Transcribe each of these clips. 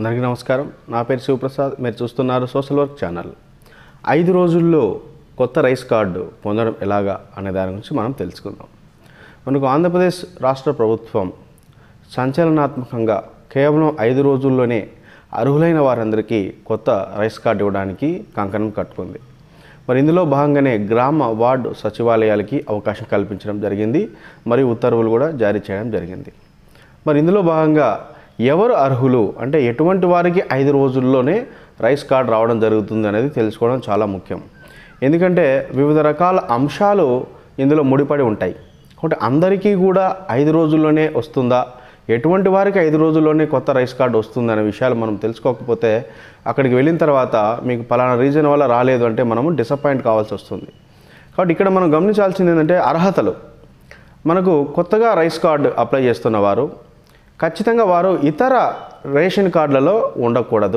అందరికీ నమస్కారం నా పేరు శివప్రసాద్ మీరు చూస్తున్నారు సోషల్ వర్క్ ఛానల్ ఐదు రోజుల్లో కొత్త రైస్ కార్డు పొందడం ఎలాగా అనే దాని గురించి మనం తెలుసుకుందాం మనకు ఆంధ్రప్రదేశ్ రాష్ట్ర ప్రభుత్వం సంచలనాత్మకంగా కేవలం ఐదు రోజుల్లోనే అర్హులైన వారందరికీ కొత్త రైస్ కార్డు ఇవ్వడానికి కంకణం కట్టుకుంది మరి ఇందులో భాగంగానే గ్రామ వార్డు సచివాలయాలకి అవకాశం కల్పించడం జరిగింది మరియు ఉత్తర్వులు కూడా జారీ చేయడం జరిగింది మరి ఇందులో భాగంగా ఎవరు అర్హులు అంటే ఎటువంటి వారికి ఐదు రోజుల్లోనే రైస్ కార్డ్ రావడం జరుగుతుంది అనేది తెలుసుకోవడం చాలా ముఖ్యం ఎందుకంటే వివిధ రకాల అంశాలు ఇందులో ముడిపడి ఉంటాయి కాబట్టి అందరికీ కూడా ఐదు రోజుల్లోనే వస్తుందా ఎటువంటి వారికి ఐదు రోజుల్లోనే కొత్త రైస్ కార్డు వస్తుందనే విషయాలు మనం తెలుసుకోకపోతే అక్కడికి వెళ్ళిన తర్వాత మీకు పలానా రీజన్ వల్ల రాలేదు అంటే మనము డిసప్పాయింట్ కావాల్సి వస్తుంది కాబట్టి ఇక్కడ మనం గమనించాల్సింది ఏంటంటే అర్హతలు మనకు కొత్తగా రైస్ కార్డు అప్లై చేస్తున్న వారు ఖచ్చితంగా వారు ఇతర రేషన్ కార్డులలో ఉండకూడదు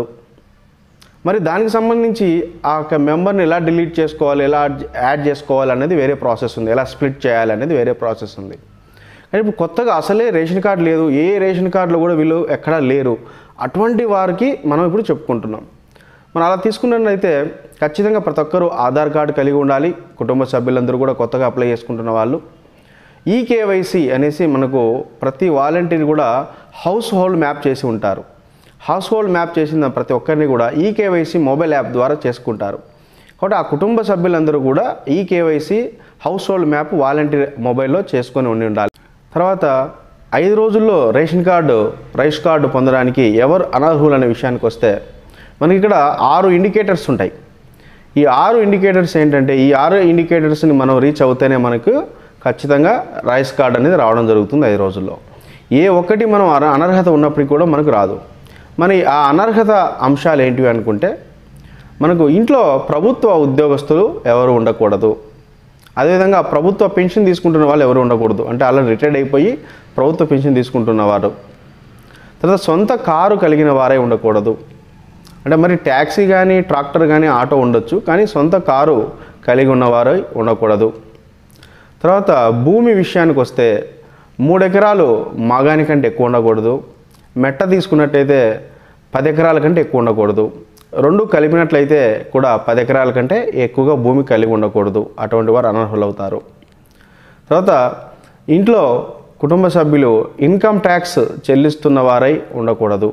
మరి దానికి సంబంధించి ఆ యొక్క మెంబర్ని ఎలా డిలీట్ చేసుకోవాలి ఎలా యాడ్ చేసుకోవాలి అనేది వేరే ప్రాసెస్ ఉంది ఎలా స్ప్లిట్ చేయాలి అనేది వేరే ప్రాసెస్ ఉంది కానీ ఇప్పుడు కొత్తగా అసలే రేషన్ కార్డు లేదు ఏ రేషన్ కార్డులో కూడా వీళ్ళు ఎక్కడా లేరు అటువంటి వారికి మనం ఇప్పుడు చెప్పుకుంటున్నాం మనం అలా తీసుకున్నట్లయితే ఖచ్చితంగా ప్రతి ఒక్కరూ ఆధార్ కార్డు కలిగి ఉండాలి కుటుంబ సభ్యులందరూ కూడా కొత్తగా అప్లై చేసుకుంటున్న వాళ్ళు ఈ కేవైసీ అనేసి మనకు ప్రతి వాలంటీర్ కూడా హౌస్ హోల్డ్ మ్యాప్ చేసి ఉంటారు హౌస్ హోల్డ్ మ్యాప్ చేసిన ప్రతి ఒక్కరిని కూడా ఈ కేవైసీ మొబైల్ యాప్ ద్వారా చేసుకుంటారు కాబట్టి ఆ కుటుంబ సభ్యులందరూ కూడా ఈ KYC household map volunteer మొబైల్లో చేసుకొని ఉండి ఉండాలి తర్వాత ఐదు రోజుల్లో రేషన్ కార్డు రైస్ కార్డు పొందడానికి ఎవరు అనర్హులు అనే విషయానికి వస్తే మనకి ఇక్కడ ఆరు ఇండికేటర్స్ ఉంటాయి ఈ ఆరు ఇండికేటర్స్ ఏంటంటే ఈ ఆరు ఇండికేటర్స్ని మనం రీచ్ అవుతేనే మనకు ఖచ్చితంగా రైస్ కార్డ్ అనేది రావడం జరుగుతుంది ఐదు రోజుల్లో ఏ ఒక్కటి మనం అన- అనర్హత ఉన్నప్పటికీ కూడా మనకు రాదు మరి ఆ అనర్హత అంశాలు ఏంటివి అనుకుంటే మనకు ఇంట్లో ప్రభుత్వ ఉద్యోగస్తులు ఎవరు ఉండకూడదు అదేవిధంగా ప్రభుత్వ పెన్షన్ తీసుకుంటున్న వాళ్ళు ఎవరు ఉండకూడదు అంటే అలా రిటైర్డ్ అయిపోయి ప్రభుత్వ పెన్షన్ తీసుకుంటున్నవారు తర్వాత సొంత కారు కలిగిన వారే ఉండకూడదు అంటే మరి ట్యాక్సీ కానీ ట్రాక్టర్ కానీ ఆటో ఉండొచ్చు కానీ సొంత కారు కలిగి ఉన్నవారు ఉండకూడదు తర్వాత భూమి విషయానికి వస్తే మూడు ఎకరాలు మగాని కంటే ఎక్కువ ఉండకూడదు మెట్ట తీసుకున్నట్టయితే పది ఎకరాల కంటే ఎక్కువ ఉండకూడదు రెండు కలిపినట్లయితే కూడా పది ఎకరాల కంటే ఎక్కువగా భూమి కలిగి ఉండకూడదు అటువంటి వారు అనర్హులవుతారు తర్వాత ఇంట్లో కుటుంబ సభ్యులు ఇన్కమ్ ట్యాక్స్ చెల్లిస్తున్న వారై ఉండకూడదు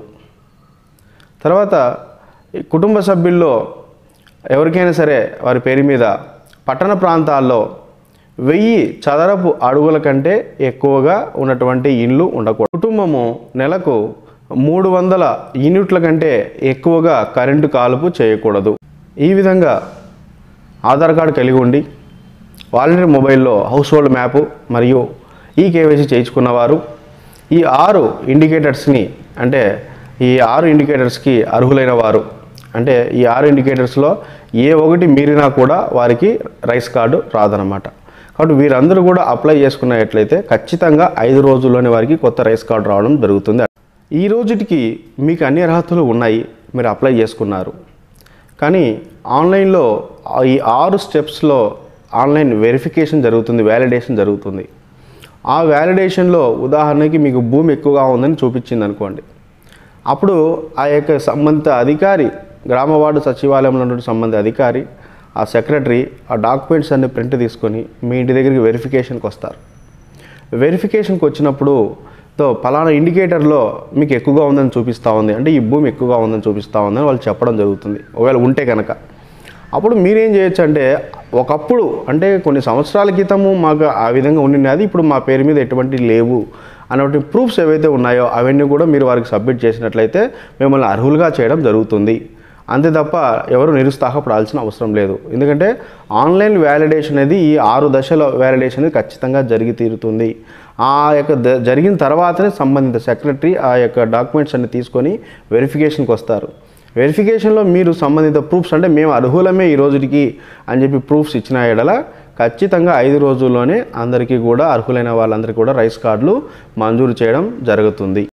తర్వాత ఈ కుటుంబ సభ్యుల్లో ఎవరికైనా సరే వారి పేరు మీద పట్టణ ప్రాంతాల్లో వెయ్యి చదరపు అడుగుల కంటే ఎక్కువగా ఉన్నటువంటి ఇండ్లు ఉండకూడదు కుటుంబము నెలకు మూడు వందల యూనిట్ల కంటే ఎక్కువగా కరెంటు కాలుపు చేయకూడదు ఈ విధంగా ఆధార్ కార్డు కలిగి ఉండి వాలంటీర్ మొబైల్లో హౌస్ హోల్డ్ మ్యాప్ మరియు ఈ కేవైసీ చేయించుకున్నవారు ఈ ఆరు ఇండికేటర్స్ని అంటే ఈ ఆరు ఇండికేటర్స్కి అర్హులైన వారు అంటే ఈ ఆరు ఇండికేటర్స్లో ఏ ఒకటి మీరినా కూడా వారికి రైస్ కార్డు రాదనమాట కాబట్టి వీరందరూ కూడా అప్లై చేసుకున్నట్లయితే ఖచ్చితంగా ఐదు రోజుల్లోనే వారికి కొత్త రైస్ కార్డు రావడం జరుగుతుంది ఈ రోజుటికి మీకు అన్ని అర్హతలు ఉన్నాయి మీరు అప్లై చేసుకున్నారు కానీ ఆన్లైన్లో ఆ- ఈ ఆరు స్టెప్స్లో ఆన్లైన్ వెరిఫికేషన్ జరుగుతుంది వ్యాలిడేషన్ జరుగుతుంది ఆ వ్యాలిడేషన్లో ఉదాహరణకి మీకు భూమి ఎక్కువగా ఉందని చూపించింది అనుకోండి అప్పుడు ఆ యొక్క సంబంధిత అధికారి గ్రామ వార్డు సచివాలయంలో ఉన్న సంబంధిత అధికారి ఆ సెక్రటరీ ఆ డాక్యుమెంట్స్ అన్ని ప్రింట్ తీసుకొని మీ ఇంటి దగ్గరికి వెరిఫికేషన్కి వస్తారు వెరిఫికేషన్కి వచ్చినప్పుడు తో పలానా ఇండికేటర్లో మీకు ఎక్కువగా ఉందని చూపిస్తూ ఉంది అంటే ఈ భూమి ఎక్కువగా ఉందని చూపిస్తూ ఉందని వాళ్ళు చెప్పడం జరుగుతుంది ఒకవేళ ఉంటే కనుక అప్పుడు మీరేం చేయొచ్చు అంటే ఒకప్పుడు అంటే కొన్ని సంవత్సరాల క్రితము మాకు ఆ విధంగా ఉండినది ఇప్పుడు మా పేరు మీద ఎటువంటి లేవు అనేటువంటి ప్రూఫ్స్ ఏవైతే ఉన్నాయో అవన్నీ కూడా మీరు వారికి సబ్మిట్ చేసినట్లయితే మిమ్మల్ని అర్హులుగా చేయడం జరుగుతుంది అంతే తప్ప ఎవరు నిరుత్సాహపడాల్సిన అవసరం లేదు ఎందుకంటే ఆన్లైన్ వ్యాలిడేషన్ అనేది ఈ ఆరు దశల వ్యాలిడేషన్ అనేది ఖచ్చితంగా జరిగి తీరుతుంది ఆ యొక్క ద- జరిగిన తర్వాతనే సంబంధిత సెక్రటరీ ఆ యొక్క డాక్యుమెంట్స్ అన్ని తీసుకొని వెరిఫికేషన్కి వస్తారు వెరిఫికేషన్లో మీరు సంబంధిత ప్రూఫ్స్ అంటే మేము అర్హులమే ఈ రోజుకి అని చెప్పి ప్రూఫ్స్ ఇచ్చిన ఎడల ఖచ్చితంగా ఐదు రోజుల్లోనే అందరికీ కూడా అర్హులైన వాళ్ళందరికీ కూడా రైస్ కార్డులు మంజూరు చేయడం జరుగుతుంది